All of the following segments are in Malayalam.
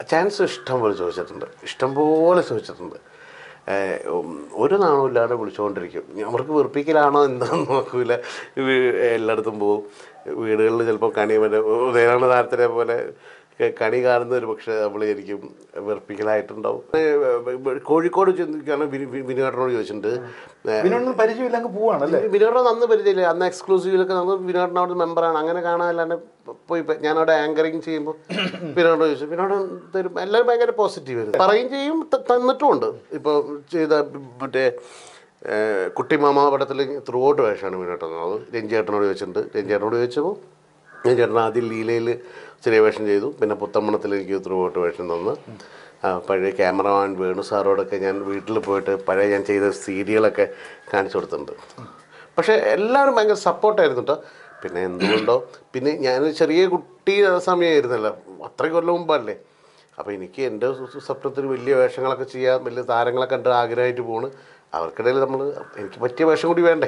ചാൻസ് ഇഷ്ടം പോലെ ചോദിച്ചിട്ടുണ്ട് ഇഷ്ടം പോലെ ചോദിച്ചിട്ടുണ്ട് ഏഹ് ഉം, ഒരു നാണവും ഇല്ലാതെ വിളിച്ചുകൊണ്ടിരിക്കും അവർക്ക് വെറുപ്പിക്കലാണോ എന്താണെന്ന് നോക്കൂല വീ- എല്ലായിടത്തും പോകും വീടുകളിൽ ചിലപ്പോൾ കണി മറ്റേ ഉദയനാണ് താരത്തിനെ പോലെ ക- കണി കാണുന്ന ഒരു പക്ഷേ നമ്മൾ ശരിക്കും വെറുപ്പിക്കലായിട്ടുണ്ടാവും ഏഹ് കോഴിക്കോട് ചെന്നിക്കാണ് വിനുകാട്ടനോട് ചോദിച്ചിട്ടുണ്ട് ഏഹ് വിനോദിന് പരിചയമില്ല അങ്ങ് പോവാണല്ലേ വിനോദം അന്ന് പരിചയമില്ല അന്ന് എക്സ്ക്ലൂസീവിലൊക്കെ നമ്മൾ വിനോദിന് അവിടെ മെമ്പറാണ് അങ്ങനെ കാണാനല്ലാണ്ട് പോയി ഇപ്പൊ ഞാൻ അവിടെ ആങ്കറിങ് ചെയ്യുമ്പോൾ വിനോദം ചോദിച്ചു വിനോദം തരും എല്ലാവരും ഭയങ്കര പോസിറ്റീവ് പറയും ചെയ്യും ത- തന്നിട്ടുമുണ്ട് ഇപ്പോൾ ചെയ്ത മറ്റേ ഏഹ്, കുട്ടിമാമ പടത്തിൽ ത്രൂ ഔട്ട് വേഷമാണ് വിനോദം തന്നത് രഞ്ജിയേട്ടനോട് ചോദിച്ചിട്ടുണ്ട് രഞ്ജിയേട്ടനോട് ചോദിച്ചപ്പോൾ രഞ്ജിയേട്ടൻ ആദ്യം ലീലയിൽ ചെറിയ വേഷം ചെയ്തു പിന്നെ പുത്തമ്പണത്തിൽ എനിക്ക് ത്രൂ ഔട്ട് വേഷം തന്നു ആ, പഴയ ക്യാമറമാൻ വേണു സാറോടൊക്കെ ഞാൻ വീട്ടിൽ പോയിട്ട് പഴയ ഞാൻ ചെയ്ത സീരിയലൊക്കെ കാണിച്ചു കൊടുത്തിട്ടുണ്ട് പക്ഷേ എല്ലാവരും ഭയങ്കര സപ്പോർട്ടായിരുന്നു കേട്ടോ പിന്നെ എന്തുകൊണ്ടോ പിന്നെ ഞാൻ ചെറിയ കുട്ടി സമയമായിരുന്നല്ലോ അത്രയും കൊല്ലം മുമ്പല്ലേ അപ്പോൾ എനിക്ക് എൻ്റെ സു- സ്വപ്നത്തിൽ വലിയ വേഷങ്ങളൊക്കെ ചെയ്യാൻ വലിയ താരങ്ങളെ കണ്ട് ആഗ്രഹമായിട്ട് പോണ് അവർക്കിടയിൽ നമ്മൾ എനിക്ക് പറ്റിയ വേഷം കൂടി വേണ്ടേ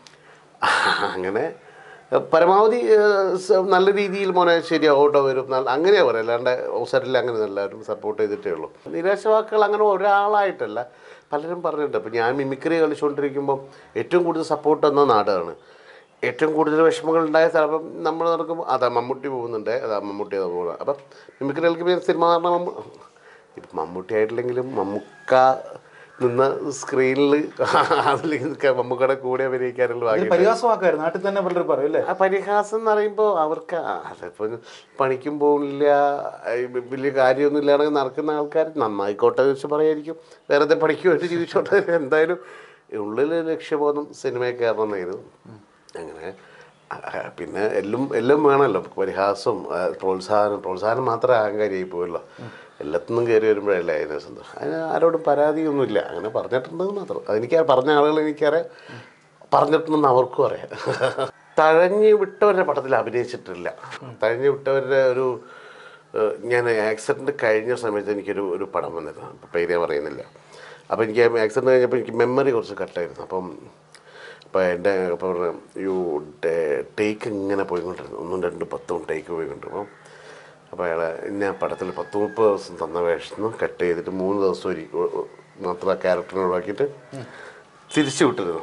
അങ്ങനെ പരമാവധി ഏഹ്, സ- നല്ല രീതിയിൽ മോനെ ശരിയാവോട്ടോ വരും നല്ല- അങ്ങനെയാ പറയാം അല്ലാണ്ട് അവസരത്തിൽ അങ്ങനെ എല്ലാവരും സപ്പോർട്ട് ചെയ്തിട്ടേ ഉള്ളൂ നിരാശവാക്കുകൾ അങ്ങനെ ഒരാളായിട്ടല്ല പലരും പറഞ്ഞിട്ടുണ്ട് ഇപ്പം ഞാൻ മിമിക്രി കളിച്ചുകൊണ്ടിരിക്കുമ്പോൾ ഏറ്റവും കൂടുതൽ സപ്പോർട്ട് തന്ന നാടാണ് ഏറ്റവും കൂടുതൽ വിഷമങ്ങൾ ഉണ്ടായ സ്ഥലം നമ്മൾ നടക്കുമ്പോൾ അതാ മമ്മൂട്ടി പോകുന്നുണ്ട് അതാ മമ്മൂട്ടി അതാ പോകുന്നത് അപ്പം മിമിക്രി കളിക്കുമ്പോൾ സിനിമ കാരണം മമ്മൂ ഇപ്പം മമ്മൂട്ടി ആയിട്ടില്ലെങ്കിലും മമ്മൂക്ക നിന്ന് സ്ക്രീനിൽ അതിലേക്ക് മമ്മൂക്കയുടെ കൂടെ അഭിനയിക്കാനുള്ള ഒരു ഭാഗ്യം പരിഹാസമാക്കായിരുന്നു നാട്ടിൽ തന്നെ പലരും പറയും അല്ലേ ആ പരിഹാസം എന്ന് പറയുമ്പോൾ അവർക്ക് ആ, അതിപ്പോൾ പണിക്കും പോകില്ല ഈ വലിയ കാര്യമൊന്നും ഇല്ലാതെ നടക്കുന്ന ആൾക്കാർ നന്നായിക്കോട്ടെ എന്ന് വെച്ച് പറയായിരിക്കും വെറുതെ പഠിക്കുമായിട്ട് ജീവിച്ചോട്ടെ എന്തായാലും ഉള്ളിൽ ലക്ഷ്യബോധം സിനിമയിൽ കയറണമെന്നായിരുന്നു അങ്ങനെ ആ, ആ, പിന്നെ എല്ലാം എല്ലാം വേണമല്ലോ പരിഹാസവും ആ, പ്രോത്സാഹനം പ്രോത്സാഹനം മാത്രമേ അഹങ്കാരിയായി പോയല്ലോ എല്ലാത്തിനും കയറി വരുമ്പോഴല്ലേ അതിന് സന്തോഷം അതിന് ആരോടും പരാതിയൊന്നുമില്ല അങ്ങനെ പറഞ്ഞിട്ടുണ്ടെന്ന് മാത്രം അതെനിക്ക് പറഞ്ഞ ആളുകൾ എനിക്കറിയാം പറഞ്ഞിട്ടുണ്ടെന്ന് അവർക്കും അറിയാം തഴഞ്ഞു വിട്ടവരുടെ പടത്തിൽ അഭിനയിച്ചിട്ടില്ല തഴഞ്ഞു വിട്ടവരുടെ ഒരു ഏഹ്, ഞാൻ ആക്സിഡൻറ്റ് കഴിഞ്ഞ സമയത്ത് എനിക്കൊരു ഒരു പടം വന്നിരുന്നു അപ്പം പേര് ഞാൻ പറയുന്നില്ല അപ്പോൾ എനിക്ക് ആക്സിഡൻറ്റ് കഴിഞ്ഞപ്പോൾ എനിക്ക് മെമ്മറി കുറച്ച് കട്ടായിരുന്നു അപ്പം അപ്പോൾ എൻ്റെ അപ്പോൾ യു ടേക്ക് ഇങ്ങനെ പോയിക്കൊണ്ടിരുന്നു ഒന്നും രണ്ടും പത്തും ടേക്ക് പോയിക്കൊണ്ടിരുന്നു അപ്പോൾ അയാൾ ഇന്ന പടത്തിൽ പത്ത് മുപ്പത് ദിവസം തന്ന വേഷം കട്ട് ചെയ്തിട്ട് മൂന്ന് ദിവസം ഒരു മാത്രം ആ ക്യാരക്ടറിനെ ഒഴിവാക്കിയിട്ട് തിരിച്ചു വിട്ടിരുന്നു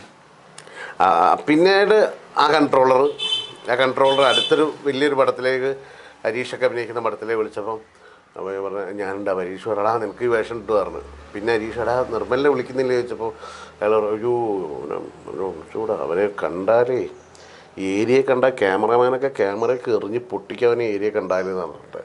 ആ, പിന്നീട് ആ കൺട്രോളർ ആ കൺട്രോളർ അടുത്തൊരു വലിയൊരു പടത്തിലേക്ക് ഹരീഷൊക്കെ അഭിനയിക്കുന്ന പടത്തിലേക്ക് വിളിച്ചപ്പം അപ്പോൾ ഞാൻ പറഞ്ഞു ഞാനുണ്ട് ഹരീഷ് പറടാ നിനക്ക് ഈ വേഷം ഇട്ട് പറഞ്ഞു പിന്നെ ഹരീഷ് എടാ നിർമ്മലിനെ വിളിക്കുന്നില്ല ചോദിച്ചപ്പോൾ അയാൾ പറഞ്ഞു അയ്യോ ചൂടാ അവനെ കണ്ടാലേ ഈ ഏരിയ കണ്ട ക്യാമറമാനൊക്കെ ക്യാമറയൊക്കെ എറിഞ്ഞ് പൊട്ടിക്കവനെ ഏരിയ കണ്ടാലെന്ന് പറഞ്ഞിട്ട്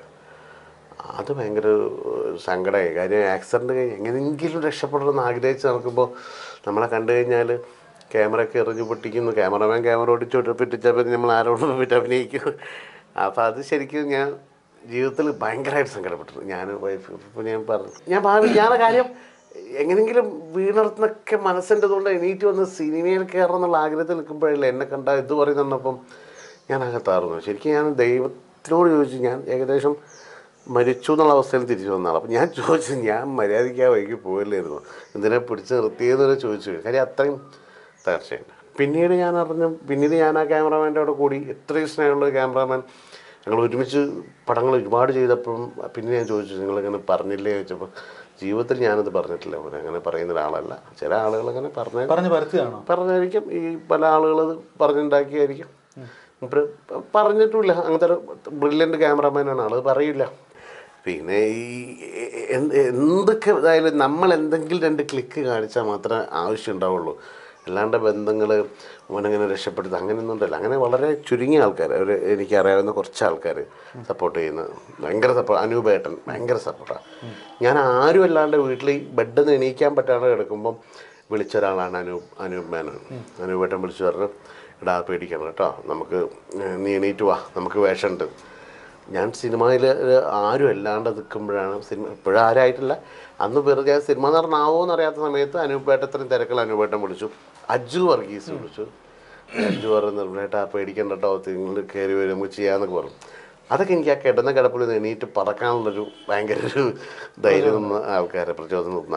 അത് ഭയങ്കര സങ്കടമായി കാര്യം ആക്സിഡൻറ്റ് കഴിഞ്ഞ് എങ്ങനെയെങ്കിലും രക്ഷപ്പെടണമെന്ന് ആഗ്രഹിച്ച് നടക്കുമ്പോൾ നമ്മളെ കണ്ടു കഴിഞ്ഞാൽ ക്യാമറയൊക്കെ എറിഞ്ഞ് പൊട്ടിക്കുന്നു ക്യാമറമാൻ ക്യാമറ ഓടിച്ചോട്ട് പിറ്റിച്ചപ്പോൾ നമ്മൾ ആരോടും പറ്റി അഭിനയിക്കും അപ്പോൾ അത് ശരിക്കും ഞാൻ ജീവിതത്തിൽ ഭയങ്കരമായിട്ട് സങ്കടപ്പെട്ടു ഞാൻ വൈഫ് ഇപ്പോൾ ഞാൻ പറഞ്ഞു ഞാൻ ഭാവി ഞാൻ കാര്യം എങ്ങനെയെങ്കിലും വീണർത്തുന്നൊക്കെ മനസ്സിൻ്റെ കൊണ്ട് എണീറ്റ് വന്ന് സിനിമയിൽ കയറണം എന്നുള്ള ആഗ്രഹത്തിൽ നിൽക്കുമ്പോഴല്ലേ എന്നെ കണ്ട ഇത് പറയുന്നപ്പം ഞാൻ അകത്താറുന്നു ശരിക്കും ഞാൻ ദൈവത്തിനോട് ചോദിച്ചു ഞാൻ ഏകദേശം മരിച്ചു എന്നുള്ള അവസ്ഥയിൽ തിരിച്ചു വന്നതാണ് അപ്പം ഞാൻ ചോദിച്ചു ഞാൻ മര്യാദയ്ക്ക് ആ വഴിക്ക് പോയില്ലായിരുന്നു എന്തിനെ പിടിച്ച് നിർത്തിയെന്നൊക്കെ ചോദിച്ചു കാര്യം അത്രയും തീർച്ചയായും പിന്നീട് ഞാൻ അറിഞ്ഞു പിന്നീട് ഞാൻ ആ ക്യാമറാമാൻ്റെ അവിടെ കൂടി എത്രയും സ്നേഹമുള്ള ഒരു ക്യാമറാമാൻ ഞങ്ങൾ ഒരുമിച്ച് പടങ്ങൾ ഒരുപാട് ചെയ്തപ്പോഴും പിന്നെ ഞാൻ ചോദിച്ചു നിങ്ങളിങ്ങനെ പറഞ്ഞില്ലേ ചോദിച്ചപ്പോൾ ജീവിതത്തിൽ ഞാനത് പറഞ്ഞിട്ടില്ല മോനെ അങ്ങനെ പറയുന്ന ഒരാളല്ല ചില ആളുകൾ അങ്ങനെ പറഞ്ഞ പറഞ്ഞു പരത്തുകയാണോ പറഞ്ഞായിരിക്കും ഈ പല ആളുകൾ അത് പറഞ്ഞുണ്ടാക്കിയായിരിക്കും മൂപ്പര് പറഞ്ഞിട്ടുമില്ല അങ്ങനത്തെ ഒരു ബ്രില്യൻ്റ് ക്യാമറമാനാണ് ആള് പറയില്ല പിന്നെ ഈ എന്ത് എന്തൊക്കെ ഇതായാലും നമ്മൾ എന്തെങ്കിലും രണ്ട് ക്ലിക്ക് കാണിച്ചാൽ മാത്രമേ ആവശ്യം ഉണ്ടാവുള്ളൂ അല്ലാണ്ട് ബന്ധങ്ങൾ അവനങ്ങനെ രക്ഷപ്പെടുത്തുക അങ്ങനെയൊന്നും ഉണ്ടല്ല അങ്ങനെ വളരെ ചുരുങ്ങിയ ആൾക്കാർ ഒരു എനിക്കറിയാവുന്ന കുറച്ച് ആൾക്കാർ സപ്പോർട്ട് ചെയ്യുന്ന ഭയങ്കര സപ്പോർട്ട് അനൂപേട്ടൻ ഭയങ്കര സപ്പോർട്ടാണ് ഞാൻ ആരും അല്ലാണ്ട് വീട്ടിൽ ബെഡിൽ നിന്ന് എണീക്കാൻ പറ്റാതെ കിടക്കുമ്പം വിളിച്ച ഒരാളാണ് അനൂപ് അനൂപ് മേനോൻ അനൂപേട്ടൻ വിളിച്ചു പറഞ്ഞു എടാ പേടിക്കണം കേട്ടോ നമുക്ക് ഏഹ്, നീ എണീറ്റ് വാ നമുക്ക് വേഷമുണ്ട് ഞാൻ സിനിമയിൽ ആരും അല്ലാണ്ട് നിൽക്കുമ്പോഴാണ് സിനിമ ഇപ്പോഴും ആരായിട്ടില്ല അന്ന് വെറുതെ സിനിമ നടനാവോ എന്നറിയാത്ത സമയത്ത് അനൂപേട്ട ഇത്രയും തിരക്കുള്ള അനൂപേട്ടൻ വിളിച്ചു അജു വർഗീസ് വിളിച്ചു അജു പറഞ്ഞു നിർമ്മലേട്ടാ പേടിക്കണ്ട കേട്ടോ നിങ്ങൾ കയറി വരും നമുക്ക് ചെയ്യാമെന്നൊക്കെ പറഞ്ഞു അതൊക്കെ എനിക്ക് ആ കിടന്ന കിടപ്പിൽ നിന്ന് എണീറ്റ് പറക്കാനുള്ളൊരു ഭയങ്കര ഒരു ധൈര്യം തന്ന ആൾക്കാരെ പ്രചോദനം തന്ന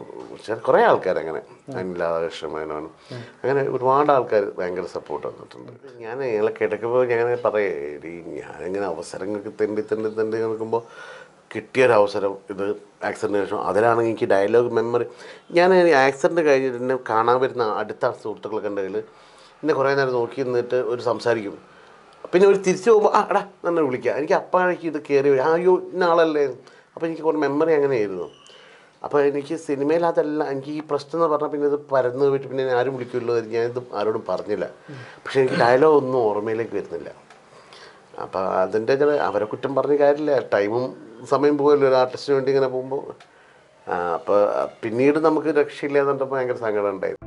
ആൾ കുറേ ആൾക്കാരങ്ങനെ അനിലാകൃഷ്ണമേനോനും അങ്ങനെ ഒരുപാട് ആൾക്കാർ ഭയങ്കര സപ്പോർട്ട് തന്നിട്ടുണ്ട് ഞാൻ ഞങ്ങളെ കിടക്കുമ്പോൾ ഞാൻ പറയേ ഞാനിങ്ങനെ അവസരങ്ങൾക്ക് തെണ്ടി തെണ്ടി തെണ്ടി നിൽക്കുമ്പോൾ കിട്ടിയൊരവസരം ഇത് ആക്സിഡൻറ്റ് ശേഷം അതിലാണെങ്കിൽ എനിക്ക് ഡയലോഗ് മെമ്മറി ഞാൻ ആക്സിഡൻറ്റ് കഴിഞ്ഞിട്ട് എന്നെ കാണാൻ വരുന്ന അടുത്ത സുഹൃത്തുക്കളൊക്കെ ഉണ്ടെങ്കിൽ എന്നെ കുറേ നേരം നോക്കി നിന്നിട്ട് ഒരു സംസാരിക്കും പിന്നെ ഒരു തിരിച്ചു പോകുമ്പോൾ ആ എടാ എന്നെ വിളിക്കുക എനിക്ക് അപ്പോഴേക്ക് ഇത് കയറി വരും ആ അയ്യോ ഇന്ന ആളല്ലേ അപ്പോൾ എനിക്ക് കുറേ മെമ്മറി അങ്ങനെയായിരുന്നു അപ്പോൾ എനിക്ക് സിനിമയിൽ അതല്ല എനിക്ക് ഈ പ്രശ്നം എന്ന് പറഞ്ഞാൽ പിന്നെ ഇത് പരന്ന് പോയിട്ട് പിന്നെ എന്നെ ആരും വിളിക്കുമല്ലോ എന്ന് ഞാനിത് ആരോടും പറഞ്ഞില്ല പക്ഷേ എനിക്ക് ഡയലോഗ് ഒന്നും ഓർമ്മയിലേക്ക് വരുന്നില്ല അപ്പോൾ അതിൻ്റെ ചില അവരെ കുറ്റം പറഞ്ഞ കാര്യമില്ല ടൈമും സമയം പോകുമല്ലോ ഒരു ആർട്ടിസ്റ്റിന് വേണ്ടി ഇങ്ങനെ പോകുമ്പോൾ അപ്പോൾ പിന്നീട് നമുക്ക് രക്ഷയില്ല എന്ന് പറഞ്ഞപ്പോൾ ഭയങ്കര സങ്കടം ഉണ്ടായിരുന്നു